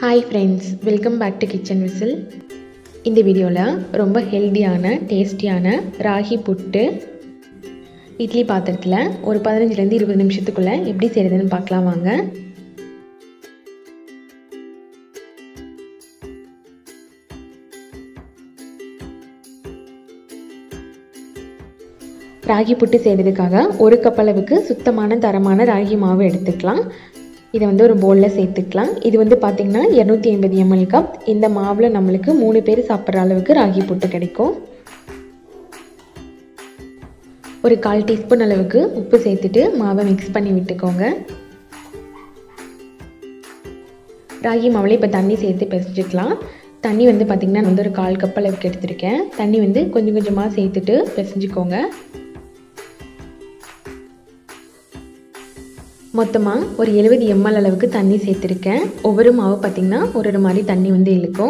hi friends welcome back to kitchen whistle இந்த வீடியோவில் ரொம்ப ஹெல்த்தியான டேஸ்டியான ராகி புட்டு இட்லி பாத்திரத்தில் ஒரு பதினஞ்சுலேருந்து இருபது நிமிஷத்துக்குள்ளே எப்படி செய்கிறதுன்னு பார்க்கலாம் வாங்க ராகி புட்டு செய்கிறதுக்காக ஒரு கப் அளவுக்கு சுத்தமான தரமான ராகி மாவு எடுத்துக்கலாம் இதை வந்து ஒரு பவுலில் சேர்த்துக்கலாம் இது வந்து பார்த்திங்கன்னா இரநூத்தி ஐம்பது எம்எல் கப் இந்த மாவில் நம்மளுக்கு மூணு பேர் சாப்பிட்ற அளவுக்கு ராகி புட்டு கிடைக்கும் ஒரு கால் டீஸ்பூன் அளவுக்கு உப்பு சேர்த்துட்டு மாவை மிக்ஸ் பண்ணி விட்டுக்கோங்க ராகி மாவில் இப்போ தண்ணி சேர்த்து பிசைஞ்சிக்கலாம் தண்ணி வந்து பார்த்திங்கன்னா நான் வந்து ஒரு கால் கப் அளவுக்கு எடுத்திருக்கேன் தண்ணி வந்து கொஞ்சம் கொஞ்சமாக சேர்த்துட்டு பிசைஞ்சிக்கோங்க மொத்தமாக ஒரு எழுபது எம்எல் அளவுக்கு தண்ணி சேர்த்துருக்கேன் ஒவ்வொரு மாவு பார்த்திங்கன்னா ஒரு ஒரு மாதிரி தண்ணி வந்து இழுக்கும்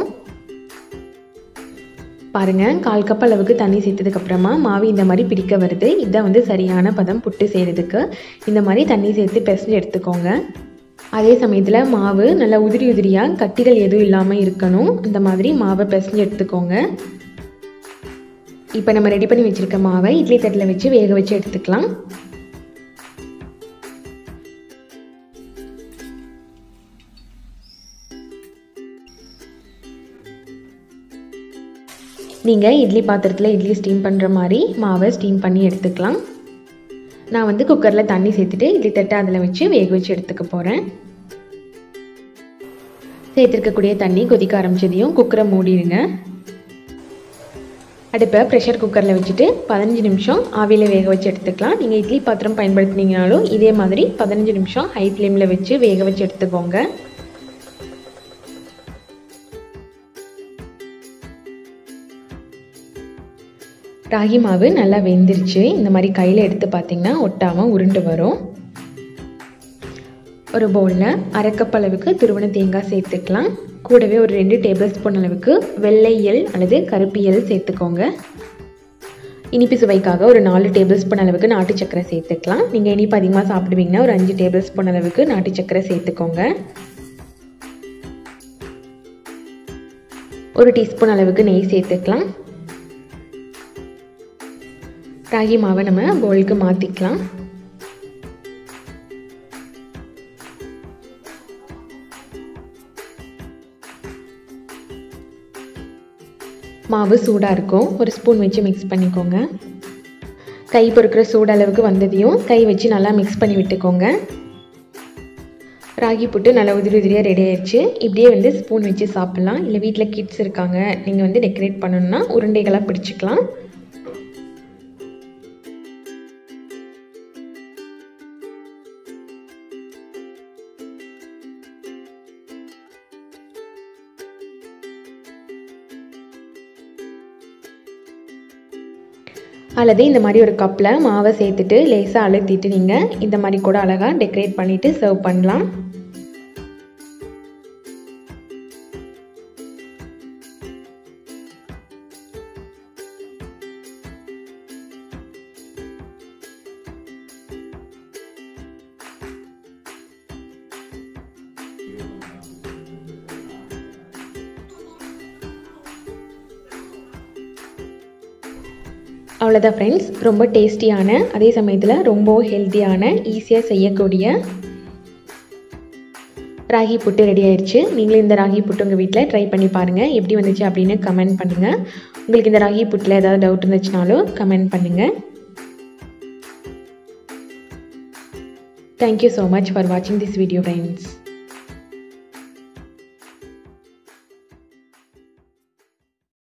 பாருங்கள் கால் கப் அளவுக்கு தண்ணி சேர்த்ததுக்கப்புறமா மாவு இந்த மாதிரி பிடிக்க வருது இதான் வந்து சரியான பதம் புட்டு செய்கிறதுக்கு இந்த மாதிரி தண்ணி சேர்த்து பிசைஞ்சு எடுத்துக்கோங்க அதே சமயத்தில் மாவு நல்லா உதிரி உதிரியாக கட்டிகள் எதுவும் இல்லாமல் இருக்கணும் இந்த மாதிரி மாவை பிசைஞ்சு எடுத்துக்கோங்க இப்போ நம்ம ரெடி பண்ணி வச்சுருக்க மாவை இட்லி தட்டில் வச்சு வேக வச்சு எடுத்துக்கலாம் நீங்கள் இட்லி பாத்திரத்தில் இட்லி ஸ்டீம் பண்ணுற மாதிரி மாவை ஸ்டீம் பண்ணி எடுத்துக்கலாம் நான் வந்து குக்கரில் தண்ணி சேர்த்துட்டு இட்லி தட்டை அதில் வச்சு வேக வச்சு எடுத்துக்க போகிறேன் சேர்த்துருக்கக்கூடிய தண்ணி கொதிக்க ஆரம்பிச்சதையும் குக்கரை மூடிடுங்க அடுப்பை ப்ரெஷர் குக்கரில் வச்சுட்டு பதினஞ்சு நிமிஷம் ஆவியில் வேக வச்சு எடுத்துக்கலாம் நீங்கள் இட்லி பாத்திரம் பயன்படுத்தினீங்கனாலும் இதே மாதிரி பதினஞ்சு நிமிஷம் ஹை ஃப்ளேமில் வச்சு வேக வச்சு எடுத்துக்கோங்க ராகி மாவு நல்லா வெந்துருச்சு இந்த மாதிரி கையில் எடுத்து பார்த்திங்கன்னா ஒட்டாமல் உருண்டு வரும் ஒரு பவுலில் அரைக்கப் அளவுக்கு துருவன தேங்காய் சேர்த்துக்கலாம் கூடவே ஒரு ரெண்டு டேபிள் ஸ்பூன் அளவுக்கு வெள்ளை எள் அல்லது கருப்பு எள் சேர்த்துக்கோங்க இனிப்பு சுவைக்காக ஒரு நாலு டேபிள் ஸ்பூன் அளவுக்கு நாட்டு சக்கரை சேர்த்துக்கலாம் நீங்கள் இனிப்பு அதிகமாக சாப்பிடுவீங்கன்னா ஒரு அஞ்சு டேபிள் ஸ்பூன் அளவுக்கு நாட்டு சக்கரை சேர்த்துக்கோங்க ஒரு டீஸ்பூன் அளவுக்கு நெய் சேர்த்துக்கலாம் ராகி மாவை நம்ம பவுலுக்கு மாற்றிக்கலாம் மாவு சூடாக இருக்கும் ஒரு ஸ்பூன் வச்சு மிக்ஸ் பண்ணிக்கோங்க கை பொறுக்கிற சூடு அளவுக்கு வந்ததையும் கை வச்சு நல்லா மிக்ஸ் பண்ணி விட்டுக்கோங்க ராகி புட்டு நல்லா உதிரி உதிரியாக ரெடி ஆயிடுச்சு இப்படியே வந்து ஸ்பூன் வச்சு சாப்பிட்லாம் இல்லை வீட்டில் கிட்ஸ் இருக்காங்க நீங்கள் வந்து டெக்கரேட் பண்ணணுன்னா உருண்டைகளாக பிடிச்சிக்கலாம் அல்லது இந்த மாதிரி ஒரு கப்பில் மாவை சேர்த்துட்டு லேசாக அழுத்திட்டு நீங்கள் இந்த மாதிரி கூட அழகாக டெக்கரேட் பண்ணிவிட்டு சர்வ் பண்ணலாம் அவ்வளோதான் ஃப்ரெண்ட்ஸ் ரொம்ப டேஸ்டியான அதே சமயத்தில் ரொம்ப ஹெல்த்தியான ஈஸியாக செய்யக்கூடிய ராகி புட்டு ரெடி ஆயிடுச்சு நீங்களும் இந்த ராகி புட்டு உங்கள் வீட்டில் ட்ரை பண்ணி பாருங்கள் எப்படி வந்துச்சு அப்படின்னு கமெண்ட் பண்ணுங்கள் உங்களுக்கு இந்த ராகி புட்டில் ஏதாவது டவுட் இருந்துச்சுனாலும் கமெண்ட் பண்ணுங்கள் தேங்க்யூ ஸோ மச் ஃபார் வாட்சிங் திஸ் வீடியோ ஃப்ரெண்ட்ஸ்